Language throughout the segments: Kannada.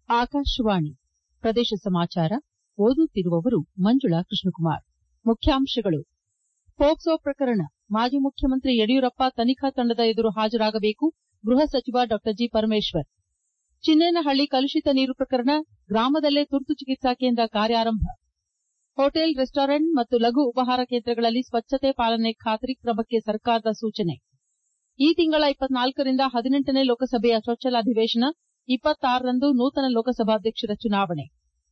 ಆಕಾಶವಾಣಿ ಪ್ರದೇಶ ಸಮಾಚಾರ ಓದುತ್ತಿರುವವರು ಮಂಜುಳಾ ಕೃಷ್ಣಕುಮಾರ್ ಮುಖ್ಯಾಂಶಗಳು ಪೋಕ್ಸೋ ಪ್ರಕರಣ ಮಾಜಿ ಮುಖ್ಯಮಂತ್ರಿ ಯಡಿಯೂರಪ್ಪ ತನಿಖಾ ತಂಡದ ಎದುರು ಹಾಜರಾಗಬೇಕು ಗೃಹ ಸಚಿವ ಡಾ ಜಿ ಪರಮೇಶ್ವರ್ ಚಿನ್ನೇನಹಳ್ಳಿ ಕಲುಷಿತ ನೀರು ಪ್ರಕರಣ ಗ್ರಾಮದಲ್ಲೇ ತುರ್ತು ಚಿಕಿತ್ಸಾ ಕೇಂದ್ರ ಕಾರ್ಯಾರಂಭ ಹೋಟೆಲ್ ರೆಸ್ಟೋರೆಂಟ್ ಮತ್ತು ಲಘು ಉಪಹಾರ ಕೇಂದ್ರಗಳಲ್ಲಿ ಸ್ವಚ್ಛತೆ ಪಾಲನೆ ಖಾತರಿ ಕ್ರಮಕ್ಕೆ ಸರ್ಕಾರದ ಸೂಚನೆ ಈ ತಿಂಗಳ ರಿಂದ ಹದಿನೆಂಟನೇ ಲೋಕಸಭೆಯ ಚೊಚ್ಚಲ ಅಧಿವೇಶನ ರಂದು ನೂತನ ಲೋಕಸಭಾಧ್ಯಕ್ಷರ ಚುನಾವಣೆ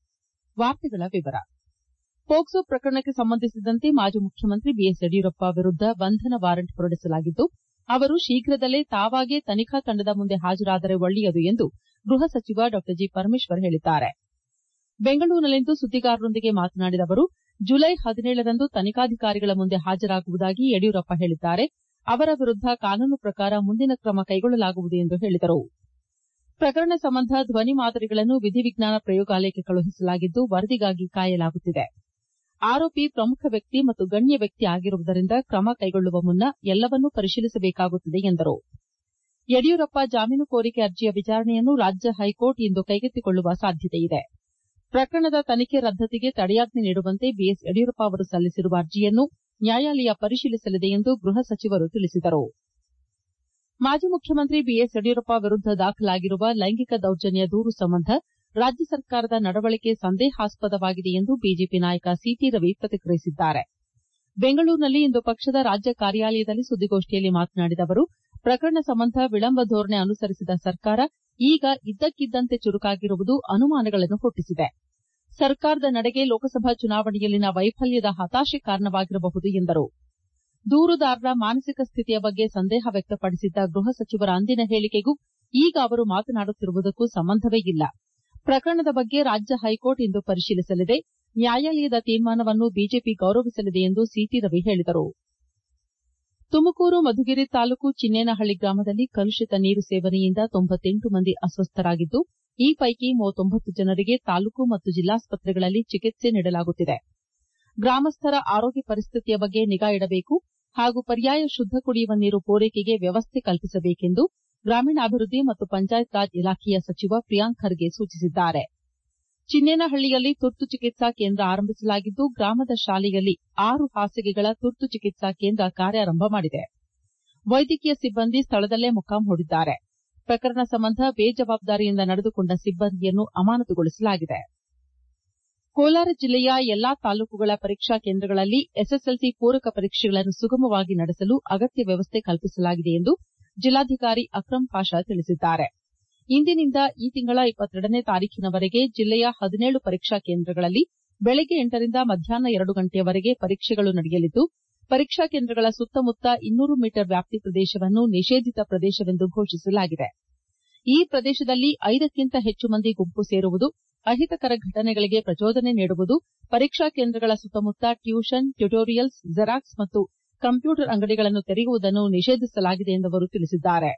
ಪೋಕ್ಸೋ ಪ್ರಕರಣಕ್ಕೆ ಸಂಬಂಧಿಸಿದಂತೆ ಮಾಜಿ ಮುಖ್ಯಮಂತ್ರಿ ಬಿಎಸ್ ಯಡಿಯೂರಪ್ಪ ವಿರುದ್ದ ಬಂಧನ ವಾರೆಂಟ್ ಹೊರಡಿಸಲಾಗಿದ್ದು ಅವರು ಶೀಘ್ರದಲ್ಲೇ ತಾವಾಗೇ ತನಿಖಾ ತಂಡದ ಮುಂದೆ ಹಾಜರಾದರೆ ಒಳ್ಳೆಯದು ಎಂದು ಗೃಹ ಸಚಿವ ಡಾ ಜಿ ಪರಮೇಶ್ವರ್ ಹೇಳಿದ್ದಾರೆ ಬೆಂಗಳೂರಿನಲ್ಲಿಂದು ಸುದ್ದಿಗಾರರೊಂದಿಗೆ ಮಾತನಾಡಿದ ಅವರು ಜುಲೈ ಹದಿನೇಳರಂದು ತನಿಖಾಧಿಕಾರಿಗಳ ಮುಂದೆ ಹಾಜರಾಗುವುದಾಗಿ ಯಡಿಯೂರಪ್ಪ ಹೇಳಿದ್ದಾರೆ ಅವರ ವಿರುದ್ದ ಕಾನೂನು ಪ್ರಕಾರ ಮುಂದಿನ ಕ್ರಮ ಕೈಗೊಳ್ಳಲಾಗುವುದು ಎಂದು ಹೇಳಿದರು ಪ್ರಕರಣ ಸಂಬಂಧ ಧ್ವನಿ ಮಾದರಿಗಳನ್ನು ವಿಧಿವಿಜ್ಞಾನ ಪ್ರಯೋಗಾಲಯಕ್ಕೆ ಕಳುಹಿಸಲಾಗಿದ್ದು ವರದಿಗಾಗಿ ಕಾಯಲಾಗುತ್ತಿದೆ ಆರೋಪಿ ಪ್ರಮುಖ ವ್ಯಕ್ತಿ ಮತ್ತು ಗಣ್ಯ ವ್ಯಕ್ತಿ ಆಗಿರುವುದರಿಂದ ಕ್ರಮ ಕೈಗೊಳ್ಳುವ ಮುನ್ನ ಎಲ್ಲವನ್ನೂ ಪರಿಶೀಲಿಸಬೇಕಾಗುತ್ತದೆ ಎಂದರು ಯಡಿಯೂರಪ್ಪ ಜಾಮೀನು ಕೋರಿಕೆ ಅರ್ಜಿಯ ವಿಚಾರಣೆಯನ್ನು ರಾಜ್ಯ ಹೈಕೋರ್ಟ್ ಇಂದು ಕೈಗೆತ್ತಿಕೊಳ್ಳುವ ಸಾಧ್ಯತೆಯಿದೆ ಪ್ರಕರಣದ ತನಿಖೆ ರದ್ದತಿಗೆ ತಡೆಯಾಜ್ಞೆ ನೀಡುವಂತೆ ಬಿಎಸ್ ಯಡಿಯೂರಪ್ಪ ಅವರು ಸಲ್ಲಿಸಿರುವ ಅರ್ಜಿಯನ್ನು ನ್ಯಾಯಾಲಯ ಪರಿಶೀಲಿಸಲಿದೆ ಎಂದು ಗೃಹ ಸಚಿವರು ತಿಳಿಸಿದರು ಮಾಜಿ ಮುಖ್ಯಮಂತ್ರಿ ಬಿಎಸ್ ಯಡಿಯೂರಪ್ಪ ವಿರುದ್ದ ದಾಖಲಾಗಿರುವ ಲೈಂಗಿಕ ದೌರ್ಜನ್ಯ ದೂರು ಸಂಬಂಧ ರಾಜ್ಯ ಸರ್ಕಾರದ ನಡವಳಿಕೆ ಸಂದೇಹಾಸ್ಪದವಾಗಿದೆ ಎಂದು ಬಿಜೆಪಿ ನಾಯಕ ಸಿಟಿ ರವಿ ಪ್ರತಿಕ್ರಿಯಿಸಿದ್ದಾರೆ ಬೆಂಗಳೂರಿನಲ್ಲಿ ಇಂದು ಪಕ್ಷದ ರಾಜ್ಯ ಕಾರ್ಯಾಲಯದಲ್ಲಿ ಸುದ್ದಿಗೋಷ್ಠಿಯಲ್ಲಿ ಮಾತನಾಡಿದ ಅವರು ಪ್ರಕರಣ ಸಂಬಂಧ ವಿಳಂಬ ಧೋರಣೆ ಅನುಸರಿಸಿದ ಸರ್ಕಾರ ಈಗ ಇದ್ದಕ್ಕಿದ್ದಂತೆ ಚುರುಕಾಗಿರುವುದು ಅನುಮಾನಗಳನ್ನು ಹುಟ್ಟಿಸಿದೆ ಸರ್ಕಾರದ ನಡೆಗೆ ಲೋಕಸಭಾ ಚುನಾವಣೆಯಲ್ಲಿನ ವೈಫಲ್ಯದ ಹತಾಶೆ ಕಾರಣವಾಗಿರಬಹುದು ಎಂದರು ದೂರುದಾರರ ಮಾನಸಿಕ ಸ್ಥಿತಿಯ ಬಗ್ಗೆ ಸಂದೇಹ ವ್ಯಕ್ತಪಡಿಸಿದ್ದ ಗೃಹ ಸಚಿವರ ಅಂದಿನ ಹೇಳಿಕೆಗೂ ಈಗ ಅವರು ಮಾತನಾಡುತ್ತಿರುವುದಕ್ಕೂ ಸಂಬಂಧವೇ ಇಲ್ಲ ಪ್ರಕರಣದ ಬಗ್ಗೆ ರಾಜ್ಯ ಹೈಕೋರ್ಟ್ ಇಂದು ಪರಿಶೀಲಿಸಲಿದೆ ನ್ಯಾಯಾಲಯದ ತೀರ್ಮಾನವನ್ನು ಬಿಜೆಪಿ ಗೌರವಿಸಲಿದೆ ಎಂದು ಸಿಟಿ ರವಿ ಹೇಳಿದರು ತುಮಕೂರು ಮಧುಗಿರಿ ತಾಲೂಕು ಚಿನ್ನೇನಹಳ್ಳಿ ಗ್ರಾಮದಲ್ಲಿ ಕಲುಷಿತ ನೀರು ಸೇವನೆಯಿಂದ ಮಂದಿ ಅಸ್ವಸ್ಥರಾಗಿದ್ದು ಈ ಪೈಕಿ ಜನರಿಗೆ ತಾಲೂಕು ಮತ್ತು ಜಿಲ್ಲಾಸ್ಪತ್ರೆಗಳಲ್ಲಿ ಚಿಕಿತ್ಸೆ ನೀಡಲಾಗುತ್ತಿದೆ ಗ್ರಾಮಸ್ಥರ ಆರೋಗ್ಯ ಪರಿಸ್ಥಿತಿಯ ಬಗ್ಗೆ ನಿಗಾ ಇಡಬೇಕು ಹಾಗೂ ಪರ್ಯಾಯ ಶುದ್ದ ಕುಡಿಯುವ ನೀರು ಪೂರೈಕೆಗೆ ವ್ಯವಸ್ಥೆ ಕಲ್ಪಿಸಬೇಕೆಂದು ಗ್ರಾಮೀಣಾಭಿವೃದ್ಧಿ ಮತ್ತು ಪಂಚಾಯತ್ ರಾಜ್ ಇಲಾಖೆಯ ಸಚಿವ ಪ್ರಿಯಾಂಕ್ ಖರ್ಗೆ ಸೂಚಿಸಿದ್ದಾರೆ ಚಿನ್ನೇನಹಳ್ಳಿಯಲ್ಲಿ ತುರ್ತು ಚಿಕಿತ್ಸಾ ಕೇಂದ್ರ ಆರಂಭಿಸಲಾಗಿದ್ದು ಗ್ರಾಮದ ಶಾಲೆಯಲ್ಲಿ ಆರು ಹಾಸಿಗೆಗಳ ತುರ್ತು ಚಿಕಿತ್ಸಾ ಕೇಂದ್ರ ಕಾರ್ಯಾರಂಭ ಮಾಡಿದೆ ವೈದ್ಯಕೀಯ ಸಿಬ್ಬಂದಿ ಸ್ಥಳದಲ್ಲೇ ಮೊಕ್ಕಾಂ ಹೂಡಿದ್ದಾರೆ ಪ್ರಕರಣ ಸಂಬಂಧ ಬೇಜವಾಬ್ದಾರಿಯಿಂದ ನಡೆದುಕೊಂಡ ಸಿಬ್ಬಂದಿಯನ್ನು ಅಮಾನತುಗೊಳಿಸಲಾಗಿದೆ ಕೋಲಾರ ಜಿಲ್ಲೆಯ ಎಲ್ಲಾ ತಾಲೂಕುಗಳ ಪರೀಕ್ಷಾ ಕೇಂದ್ರಗಳಲ್ಲಿ ಎಸ್ಎಸ್ಎಲ್ಸಿ ಪೂರಕ ಪರೀಕ್ಷೆಗಳನ್ನು ಸುಗಮವಾಗಿ ನಡೆಸಲು ಅಗತ್ಯ ವ್ಯವಸ್ಥೆ ಕಲ್ಪಿಸಲಾಗಿದೆ ಎಂದು ಜಿಲ್ಲಾಧಿಕಾರಿ ಅಕ್ರಂ ಪಾಷಾ ತಿಳಿಸಿದ್ದಾರೆ ಇಂದಿನಿಂದ ಈ ತಿಂಗಳ ನೇ ತಾರೀಖಿನವರೆಗೆ ಜಿಲ್ಲೆಯ ಹದಿನೇಳು ಪರೀಕ್ಷಾ ಕೇಂದ್ರಗಳಲ್ಲಿ ಬೆಳಗ್ಗೆ ರಿಂದ ಮಧ್ಯಾಹ್ನ ಎರಡು ಗಂಟೆಯವರೆಗೆ ಪರೀಕ್ಷೆಗಳು ನಡೆಯಲಿದ್ದು ಪರೀಕ್ಷಾ ಕೇಂದ್ರಗಳ ಸುತ್ತಮುತ್ತ ಇನ್ನೂರು ಮೀಟರ್ ವ್ಯಾಪ್ತಿ ಪ್ರದೇಶವನ್ನು ನಿಷೇಧಿತ ಪ್ರದೇಶವೆಂದು ಘೋಷಿಸಲಾಗಿದೆ ಈ ಪ್ರದೇಶದಲ್ಲಿ ಐದಕ್ಕಿಂತ ಹೆಚ್ಚು ಮಂದಿ ಗುಂಪು ಸೇರುವುದು ಅಹಿತಕರ ಘಟನೆಗಳಿಗೆ ಪ್ರಚೋದನೆ ನೀಡುವುದು ಪರೀಕ್ಷಾ ಕೇಂದ್ರಗಳ ಸುತ್ತಮುತ್ತ ಟ್ಯೂಷನ್ ಟ್ಯುಟೋರಿಯಲ್ಸ್ ಜೆರಾಕ್ಸ್ ಮತ್ತು ಕಂಪ್ಯೂಟರ್ ಅಂಗಡಿಗಳನ್ನು ತೆರೆಯುವುದನ್ನು ನಿಷೇಧಿಸಲಾಗಿದೆ ಎಂದು ಅವರು ತಿಳಿಸಿದ್ದಾರೆ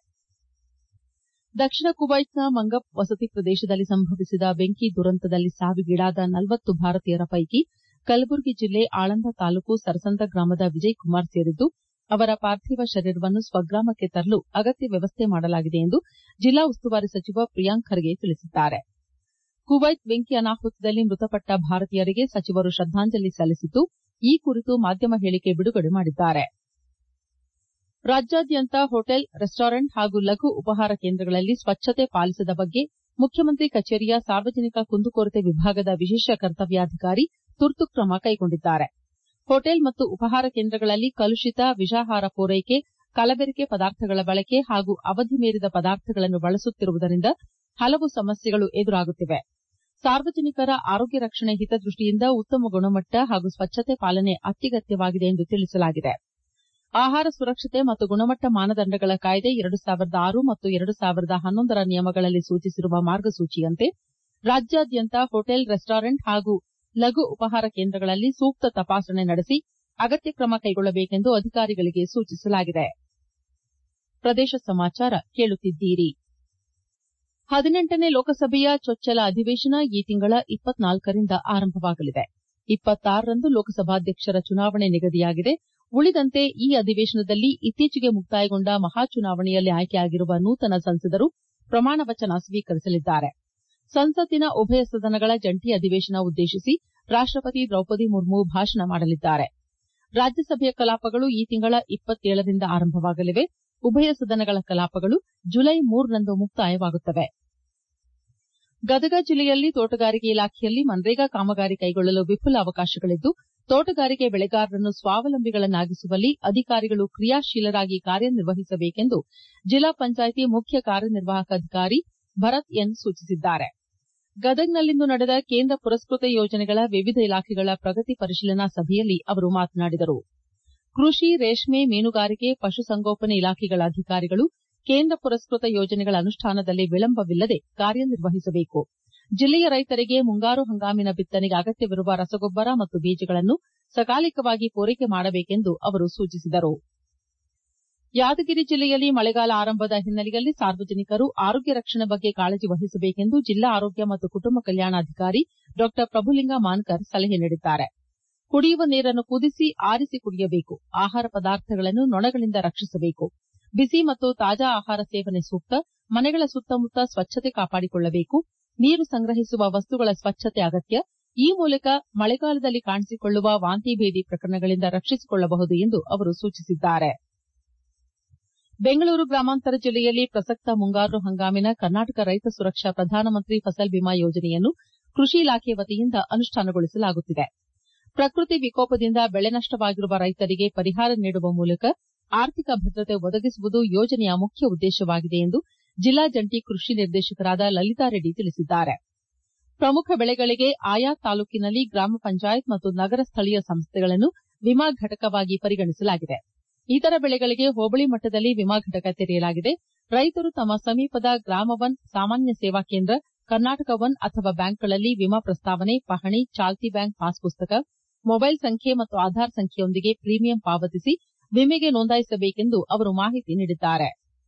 ದಕ್ಷಿಣ ಕುವೈತ್ನ ಮಂಗಬ್ ವಸತಿ ಪ್ರದೇಶದಲ್ಲಿ ಸಂಭವಿಸಿದ ಬೆಂಕಿ ದುರಂತದಲ್ಲಿ ಸಾವಿಗೀಡಾದ ನಲವತ್ತು ಭಾರತೀಯರ ಪೈಕಿ ಕಲಬುರಗಿ ಜಿಲ್ಲೆ ಆಳಂದ ತಾಲೂಕು ಸರಸಂದ ಗ್ರಾಮದ ವಿಜಯ್ ಕುಮಾರ್ ಸೇರಿದ್ದು ಅವರ ಪಾರ್ಥಿವ ಶರೀರವನ್ನು ಸ್ವಗ್ರಾಮಕ್ಕೆ ತರಲು ಅಗತ್ಯ ವ್ಯವಸ್ಥೆ ಮಾಡಲಾಗಿದೆ ಎಂದು ಜಿಲ್ಲಾ ಉಸ್ತುವಾರಿ ಸಚಿವ ಪ್ರಿಯಾಂಕ್ ಖರ್ಗೆ ತಿಳಿಸಿದ್ದಾರೆ ಕುವೈತ್ ಬೆಂಕಿ ಅನಾಹುತದಲ್ಲಿ ಮೃತಪಟ್ಟ ಭಾರತೀಯರಿಗೆ ಸಚಿವರು ಶ್ರದ್ದಾಂಜಲಿ ಸಲ್ಲಿಸಿದ್ದು ಈ ಕುರಿತು ಮಾಧ್ಯಮ ಹೇಳಿಕೆ ಬಿಡುಗಡೆ ಮಾಡಿದ್ದಾರೆ ರಾಜ್ಯಾದ್ಯಂತ ಹೋಟೆಲ್ ರೆಸ್ಟೋರೆಂಟ್ ಹಾಗೂ ಲಘು ಉಪಹಾರ ಕೇಂದ್ರಗಳಲ್ಲಿ ಸ್ವಚ್ಛತೆ ಪಾಲಿಸದ ಬಗ್ಗೆ ಮುಖ್ಯಮಂತ್ರಿ ಕಚೇರಿಯ ಸಾರ್ವಜನಿಕ ಕುಂದುಕೊರತೆ ವಿಭಾಗದ ವಿಶೇಷ ಕರ್ತವ್ಯಾಧಿಕಾರಿ ತುರ್ತು ಕ್ರಮ ಕೈಗೊಂಡಿದ್ದಾರೆ ಹೋಟೆಲ್ ಮತ್ತು ಉಪಹಾರ ಕೇಂದ್ರಗಳಲ್ಲಿ ಕಲುಷಿತ ವಿಷಾಹಾರ ಪೂರೈಕೆ ಕಲಬೆರಕೆ ಪದಾರ್ಥಗಳ ಬಳಕೆ ಹಾಗೂ ಅವಧಿ ಮೀರಿದ ಪದಾರ್ಥಗಳನ್ನು ಬಳಸುತ್ತಿರುವುದರಿಂದ ಹಲವು ಸಮಸ್ಯೆಗಳು ಎದುರಾಗುತ್ತಿವೆ ಸಾರ್ವಜನಿಕರ ಆರೋಗ್ಯ ರಕ್ಷಣೆ ಹಿತದೃಷ್ಟಿಯಿಂದ ಉತ್ತಮ ಗುಣಮಟ್ಟ ಹಾಗೂ ಸ್ವಚ್ಛತೆ ಪಾಲನೆ ಅತ್ಯಗತ್ಯವಾಗಿದೆ ಎಂದು ತಿಳಿಸಲಾಗಿದೆ ಆಹಾರ ಸುರಕ್ಷತೆ ಮತ್ತು ಗುಣಮಟ್ಟ ಮಾನದಂಡಗಳ ಕಾಯ್ದೆ ಎರಡು ಸಾವಿರದ ಆರು ಮತ್ತು ಎರಡು ಸಾವಿರದ ಹನ್ನೊಂದರ ನಿಯಮಗಳಲ್ಲಿ ಸೂಚಿಸಿರುವ ಮಾರ್ಗಸೂಚಿಯಂತೆ ರಾಜ್ಯಾದ್ಯಂತ ಹೋಟೆಲ್ ರೆಸ್ಟೋರೆಂಟ್ ಹಾಗೂ ಲಘು ಉಪಹಾರ ಕೇಂದ್ರಗಳಲ್ಲಿ ಸೂಕ್ತ ತಪಾಸಣೆ ನಡೆಸಿ ಅಗತ್ಯ ಕ್ರಮ ಕೈಗೊಳ್ಳಬೇಕೆಂದು ಅಧಿಕಾರಿಗಳಿಗೆ ಸೂಚಿಸಲಾಗಿದೆ ಪ್ರದೇಶ ಸಮಾಚಾರ ಕೇಳುತ್ತಿದ್ದೀರಿ ಹದಿನೆಂಟನೇ ಲೋಕಸಭೆಯ ಚೊಚ್ಚಲ ಅಧಿವೇಶನ ಈ ತಿಂಗಳ ರಿಂದ ಆರಂಭವಾಗಲಿದೆ ರಂದು ಲೋಕಸಭಾಧ್ಯಕ್ಷರ ಚುನಾವಣೆ ನಿಗದಿಯಾಗಿದೆ ಉಳಿದಂತೆ ಈ ಅಧಿವೇಶನದಲ್ಲಿ ಇತ್ತೀಚೆಗೆ ಮುಕ್ತಾಯಗೊಂಡ ಮಹಾ ಚುನಾವಣೆಯಲ್ಲಿ ಆಯ್ಕೆಯಾಗಿರುವ ನೂತನ ಸಂಸದರು ಪ್ರಮಾಣ ವಚನ ಸ್ವೀಕರಿಸಲಿದ್ದಾರೆ ಸಂಸತ್ತಿನ ಉಭಯ ಸದನಗಳ ಜಂಟಿ ಅಧಿವೇಶನ ಉದ್ದೇಶಿಸಿ ರಾಷ್ಟಪತಿ ದ್ರೌಪದಿ ಮುರ್ಮು ಭಾಷಣ ಮಾಡಲಿದ್ದಾರೆ ರಾಜ್ಯಸಭೆಯ ಕಲಾಪಗಳು ಈ ತಿಂಗಳ ರಿಂದ ಆರಂಭವಾಗಲಿವೆ ಉಭಯ ಸದನಗಳ ಕಲಾಪಗಳು ಜುಲೈ ಮೂರರಂದು ಮುಕ್ತಾಯವಾಗುತ್ತವೆ ಗದಗ ಜಿಲ್ಲೆಯಲ್ಲಿ ತೋಟಗಾರಿಕೆ ಇಲಾಖೆಯಲ್ಲಿ ಮನ್ರೇಗಾ ಕಾಮಗಾರಿ ಕೈಗೊಳ್ಳಲು ವಿಪುಲ ಅವಕಾಶಗಳಿದ್ದು ತೋಟಗಾರಿಕೆ ಬೆಳೆಗಾರರನ್ನು ಸ್ವಾವಲಂಬಿಗಳನ್ನಾಗಿಸುವಲ್ಲಿ ಅಧಿಕಾರಿಗಳು ಕ್ರಿಯಾಶೀಲರಾಗಿ ಕಾರ್ಯನಿರ್ವಹಿಸಬೇಕೆಂದು ಜಿಲ್ಲಾ ಪಂಚಾಯಿತಿ ಮುಖ್ಯ ಕಾರ್ಯನಿರ್ವಾಹಕ ಅಧಿಕಾರಿ ಭರತ್ ಎನ್ ಸೂಚಿಸಿದ್ದಾರೆ ಗದಗ್ನಲ್ಲಿಂದು ನಡೆದ ಕೇಂದ್ರ ಪುರಸ್ಕೃತ ಯೋಜನೆಗಳ ವಿವಿಧ ಇಲಾಖೆಗಳ ಪ್ರಗತಿ ಪರಿಶೀಲನಾ ಸಭೆಯಲ್ಲಿ ಅವರು ಮಾತನಾಡಿದರು ಕೃಷಿ ರೇಷ್ಮೆ ಮೀನುಗಾರಿಕೆ ಪಶುಸಂಗೋಪನೆ ಇಲಾಖೆಗಳ ಅಧಿಕಾರಿಗಳು ಕೇಂದ್ರ ಪುರಸ್ಕೃತ ಯೋಜನೆಗಳ ಅನುಷ್ಠಾನದಲ್ಲಿ ವಿಳಂಬವಿಲ್ಲದೆ ಕಾರ್ಯನಿರ್ವಹಿಸಬೇಕು ಜಿಲ್ಲೆಯ ರೈತರಿಗೆ ಮುಂಗಾರು ಹಂಗಾಮಿನ ಬಿತ್ತನೆಗೆ ಅಗತ್ಯವಿರುವ ರಸಗೊಬ್ಬರ ಮತ್ತು ಬೀಜಗಳನ್ನು ಸಕಾಲಿಕವಾಗಿ ಪೂರೈಕೆ ಮಾಡಬೇಕೆಂದು ಅವರು ಸೂಚಿಸಿದರು ಯಾದಗಿರಿ ಜಿಲ್ಲೆಯಲ್ಲಿ ಮಳೆಗಾಲ ಆರಂಭದ ಹಿನ್ನೆಲೆಯಲ್ಲಿ ಸಾರ್ವಜನಿಕರು ಆರೋಗ್ಯ ರಕ್ಷಣೆ ಬಗ್ಗೆ ಕಾಳಜಿ ವಹಿಸಬೇಕೆಂದು ಜಿಲ್ಲಾ ಆರೋಗ್ಯ ಮತ್ತು ಕುಟುಂಬ ಕಲ್ಯಾಣಾಧಿಕಾರಿ ಡಾ ಪ್ರಭುಲಿಂಗ ಮಾನ್ಕರ್ ಸಲಹೆ ನೀಡಿದ್ದಾರೆ ಕುಡಿಯುವ ನೀರನ್ನು ಕುದಿಸಿ ಆರಿಸಿ ಕುಡಿಯಬೇಕು ಆಹಾರ ಪದಾರ್ಥಗಳನ್ನು ನೊಣಗಳಿಂದ ರಕ್ಷಿಸಬೇಕು ಬಿಸಿ ಮತ್ತು ತಾಜಾ ಆಹಾರ ಸೇವನೆ ಸೂಕ್ತ ಮನೆಗಳ ಸುತ್ತಮುತ್ತ ಸ್ವಚ್ಛತೆ ಕಾಪಾಡಿಕೊಳ್ಳಬೇಕು ನೀರು ಸಂಗ್ರಹಿಸುವ ವಸ್ತುಗಳ ಸ್ವಚ್ಛತೆ ಅಗತ್ಯ ಈ ಮೂಲಕ ಮಳೆಗಾಲದಲ್ಲಿ ಕಾಣಿಸಿಕೊಳ್ಳುವ ವಾಂತಿ ಭೇದಿ ಪ್ರಕರಣಗಳಿಂದ ರಕ್ಷಿಸಿಕೊಳ್ಳಬಹುದು ಎಂದು ಅವರು ಸೂಚಿಸಿದ್ದಾರೆ ಬೆಂಗಳೂರು ಗ್ರಾಮಾಂತರ ಜಿಲ್ಲೆಯಲ್ಲಿ ಪ್ರಸಕ್ತ ಮುಂಗಾರು ಹಂಗಾಮಿನ ಕರ್ನಾಟಕ ರೈತ ಸುರಕ್ಷಾ ಪ್ರಧಾನಮಂತ್ರಿ ಫಸಲ್ ಬಿಮಾ ಯೋಜನೆಯನ್ನು ಕೃಷಿ ಇಲಾಖೆ ವತಿಯಿಂದ ಅನುಷ್ಠಾನಗೊಳಿಸಲಾಗುತ್ತಿದೆ ಪ್ರಕೃತಿ ವಿಕೋಪದಿಂದ ಬೆಳೆ ನಷ್ಟವಾಗಿರುವ ರೈತರಿಗೆ ಪರಿಹಾರ ನೀಡುವ ಮೂಲಕ ಆರ್ಥಿಕ ಭದ್ರತೆ ಒದಗಿಸುವುದು ಯೋಜನೆಯ ಮುಖ್ಯ ಉದ್ದೇಶವಾಗಿದೆ ಎಂದು ಜಿಲ್ಲಾ ಜಂಟಿ ಕೃಷಿ ನಿರ್ದೇಶಕರಾದ ಲಲಿತಾ ರೆಡ್ಡಿ ತಿಳಿಸಿದ್ದಾರೆ ಪ್ರಮುಖ ಬೆಳೆಗಳಿಗೆ ಆಯಾ ತಾಲೂಕಿನಲ್ಲಿ ಗ್ರಾಮ ಪಂಚಾಯತ್ ಮತ್ತು ನಗರ ಸ್ಥಳೀಯ ಸಂಸ್ಥೆಗಳನ್ನು ವಿಮಾ ಘಟಕವಾಗಿ ಪರಿಗಣಿಸಲಾಗಿದೆ ಇತರ ಬೆಳೆಗಳಿಗೆ ಹೋಬಳಿ ಮಟ್ಟದಲ್ಲಿ ವಿಮಾ ಘಟಕ ತೆರೆಯಲಾಗಿದೆ ರೈತರು ತಮ್ಮ ಸಮೀಪದ ಗ್ರಾಮ ಒನ್ ಸಾಮಾನ್ಯ ಸೇವಾ ಕೇಂದ್ರ ಕರ್ನಾಟಕ ಒನ್ ಅಥವಾ ಬ್ಯಾಂಕ್ಗಳಲ್ಲಿ ವಿಮಾ ಪ್ರಸ್ತಾವನೆ ಪಹಣಿ ಚಾಲ್ತಿ ಬ್ಯಾಂಕ್ ಪಾಸ್ ಪುಸ್ತಕ ಮೊಬೈಲ್ ಸಂಖ್ಯೆ ಮತ್ತು ಆಧಾರ್ ಸಂಖ್ಯೆಯೊಂದಿಗೆ ಪ್ರೀಮಿಯಂ ಪಾವತಿಸಿ ವಿಮೆಗೆ ನೋಂದಾಯಿಸಬೇಕೆಂದು ಅವರು ಮಾಹಿತಿ ನೀಡಿದ್ದಾರೆ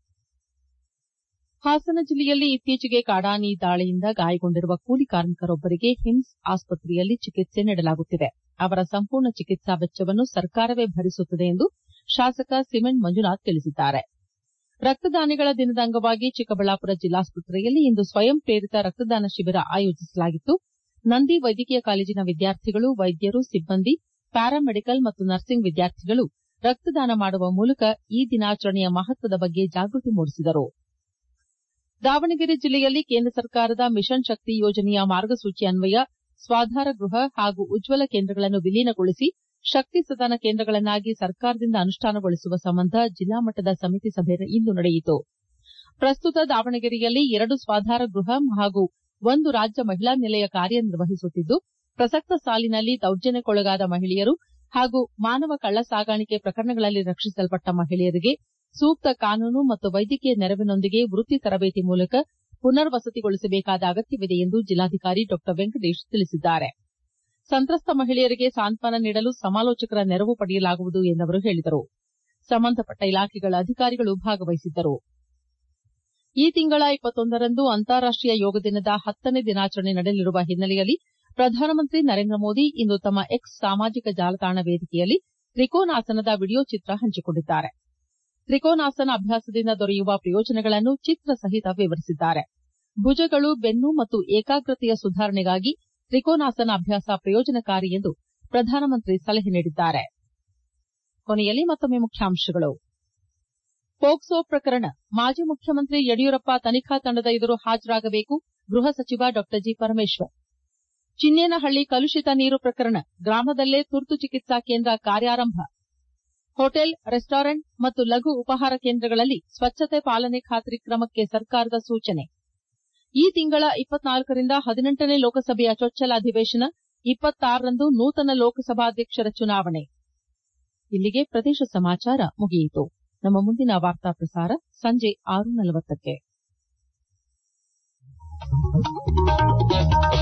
ಹಾಸನ ಜಿಲ್ಲೆಯಲ್ಲಿ ಇತ್ತೀಚೆಗೆ ಕಾಡಾನೆ ದಾಳಿಯಿಂದ ಗಾಯಗೊಂಡಿರುವ ಕೂಲಿ ಕಾರ್ಮಿಕರೊಬ್ಬರಿಗೆ ಹಿಮ್ಸ್ ಆಸ್ಪತ್ರೆಯಲ್ಲಿ ಚಿಕಿತ್ಸೆ ನೀಡಲಾಗುತ್ತಿದೆ ಅವರ ಸಂಪೂರ್ಣ ಚಿಕಿತ್ಸಾ ವೆಚ್ಚವನ್ನು ಸರ್ಕಾರವೇ ಭರಿಸುತ್ತದೆ ಎಂದು ಶಾಸಕ ಸಿಮೆಂಟ್ ಮಂಜುನಾಥ್ ತಿಳಿಸಿದ್ದಾರೆ ರಕ್ತದಾನಿಗಳ ದಿನದ ಅಂಗವಾಗಿ ಚಿಕ್ಕಬಳ್ಳಾಪುರ ಜಿಲ್ಲಾಸ್ಪತ್ರೆಯಲ್ಲಿ ಇಂದು ಸ್ವಯಂ ಪ್ರೇರಿತ ರಕ್ತದಾನ ಶಿಬಿರ ಆಯೋಜಿಸಲಾಗಿತ್ತು ನಂದಿ ವೈದ್ಯಕೀಯ ಕಾಲೇಜಿನ ವಿದ್ಯಾರ್ಥಿಗಳು ವೈದ್ಯರು ಸಿಬ್ಬಂದಿ ಪ್ಯಾರಾಮೆಡಿಕಲ್ ಮತ್ತು ನರ್ಸಿಂಗ್ ವಿದ್ಯಾರ್ಥಿಗಳು ರಕ್ತದಾನ ಮಾಡುವ ಮೂಲಕ ಈ ದಿನಾಚರಣೆಯ ಮಹತ್ವದ ಬಗ್ಗೆ ಜಾಗೃತಿ ಮೂಡಿಸಿದರು ದಾವಣಗೆರೆ ಜಿಲ್ಲೆಯಲ್ಲಿ ಕೇಂದ್ರ ಸರ್ಕಾರದ ಮಿಷನ್ ಶಕ್ತಿ ಯೋಜನೆಯ ಮಾರ್ಗಸೂಚಿ ಅನ್ವಯ ಸ್ವಾಧಾರ ಗೃಹ ಹಾಗೂ ಉಜ್ವಲ ಕೇಂದ್ರಗಳನ್ನು ವಿಲೀನಗೊಳಿಸಿ ಶಕ್ತಿ ಸದನ ಕೇಂದ್ರಗಳನ್ನಾಗಿ ಸರ್ಕಾರದಿಂದ ಅನುಷ್ಠಾನಗೊಳಿಸುವ ಸಂಬಂಧ ಜಿಲ್ಲಾ ಮಟ್ಟದ ಸಮಿತಿ ಸಭೆ ಇಂದು ನಡೆಯಿತು ಪ್ರಸ್ತುತ ದಾವಣಗೆರೆಯಲ್ಲಿ ಎರಡು ಸ್ವಾಧಾರ ಗೃಹ ಹಾಗೂ ಒಂದು ರಾಜ್ಯ ಮಹಿಳಾ ನಿಲಯ ಕಾರ್ಯನಿರ್ವಹಿಸುತ್ತಿದ್ದು ಪ್ರಸಕ್ತ ಸಾಲಿನಲ್ಲಿ ದೌರ್ಜನ್ಯಕ್ಕೊಳಗಾದ ಮಹಿಳೆಯರು ಹಾಗೂ ಮಾನವ ಕಳ್ಳ ಸಾಗಾಣಿಕೆ ಪ್ರಕರಣಗಳಲ್ಲಿ ರಕ್ಷಿಸಲ್ಪಟ್ಟ ಮಹಿಳೆಯರಿಗೆ ಸೂಕ್ತ ಕಾನೂನು ಮತ್ತು ವೈದ್ಯಕೀಯ ನೆರವಿನೊಂದಿಗೆ ವೃತ್ತಿ ತರಬೇತಿ ಮೂಲಕ ಪುನರ್ವಸತಿಗೊಳಿಸಬೇಕಾದ ಅಗತ್ಯವಿದೆ ಎಂದು ಜಿಲ್ಲಾಧಿಕಾರಿ ಡಾ ವೆಂಕಟೇಶ್ ತಿಳಿಸಿದ್ದಾರೆ ಸಂತ್ರಸ್ತ ಮಹಿಳೆಯರಿಗೆ ಸಾಂತ್ವನ ನೀಡಲು ಸಮಾಲೋಚಕರ ನೆರವು ಪಡೆಯಲಾಗುವುದು ಎಂದು ಅವರು ಹೇಳಿದರು ಸಂಬಂಧಪಟ್ಟ ಇಲಾಖೆಗಳ ಅಧಿಕಾರಿಗಳು ಭಾಗವಹಿಸಿದ್ದರು ಈ ತಿಂಗಳ ರಂದು ಅಂತಾರಾಷ್ಟೀಯ ಯೋಗ ದಿನದ ಹತ್ತನೇ ದಿನಾಚರಣೆ ನಡೆಯಲಿರುವ ಹಿನ್ನೆಲೆಯಲ್ಲಿ ಪ್ರಧಾನಮಂತ್ರಿ ನರೇಂದ್ರ ಮೋದಿ ಇಂದು ತಮ್ಮ ಎಕ್ಸ್ ಸಾಮಾಜಿಕ ಜಾಲತಾಣ ವೇದಿಕೆಯಲ್ಲಿ ತ್ರಿಕೋನಾಸನದ ವಿಡಿಯೋ ಚಿತ್ರ ಹಂಚಿಕೊಂಡಿದ್ದಾರೆ ತ್ರಿಕೋನಾಸನ ಅಭ್ಯಾಸದಿಂದ ದೊರೆಯುವ ಪ್ರಯೋಜನಗಳನ್ನು ಚಿತ್ರ ಸಹಿತ ವಿವರಿಸಿದ್ದಾರೆ ಭುಜಗಳು ಬೆನ್ನು ಮತ್ತು ಏಕಾಗ್ರತೆಯ ಸುಧಾರಣೆಗಾಗಿ ತ್ರಿಕೋನಾಸನ ಅಭ್ಯಾಸ ಪ್ರಯೋಜನಕಾರಿ ಎಂದು ಪ್ರಧಾನಮಂತ್ರಿ ಸಲಹೆ ನೀಡಿದ್ದಾರೆ ಕೊನೆಯಲ್ಲಿ ಮತ್ತೊಮ್ಮೆ ಮುಖ್ಯಾಂಶಗಳು ಪೋಕ್ಸೋ ಪ್ರಕರಣ ಮಾಜಿ ಮುಖ್ಯಮಂತ್ರಿ ಯಡಿಯೂರಪ್ಪ ತನಿಖಾ ತಂಡದ ಎದುರು ಹಾಜರಾಗಬೇಕು ಗೃಹ ಸಚಿವ ಡಾ ಜಿ ಪರಮೇಶ್ವರ್ ಚಿನ್ನೇನಹಳ್ಳಿ ಕಲುಷಿತ ನೀರು ಪ್ರಕರಣ ಗ್ರಾಮದಲ್ಲೇ ತುರ್ತು ಚಿಕಿತ್ಸಾ ಕೇಂದ್ರ ಕಾರ್ಯಾರಂಭ ಹೋಟೆಲ್ ರೆಸ್ಟೋರೆಂಟ್ ಮತ್ತು ಲಘು ಉಪಹಾರ ಕೇಂದ್ರಗಳಲ್ಲಿ ಸ್ವಚ್ಛತೆ ಪಾಲನೆ ಖಾತ್ರಿ ಕ್ರಮಕ್ಕೆ ಸರ್ಕಾರದ ಸೂಚನೆ ಈ ತಿಂಗಳ ರಿಂದ ಹದಿನೆಂಟನೇ ಲೋಕಸಭೆಯ ಚೊಚ್ಚಲ ಅಧಿವೇಶನ ರಂದು ನೂತನ ಲೋಕಸಭಾಧ್ಯಕ್ಷರ ಚುನಾವಣೆ ಇಲ್ಲಿಗೆ ಪ್ರದೇಶ ಸಮಾಚಾರ ಮುಗಿಯಿತು ನಮ್ಮ ಮುಂದಿನ ವಾರ್ತಾ ಪ್ರಸಾರ ಸಂಜೆ ಆರು ನಲವತ್ತಕ್ಕೆ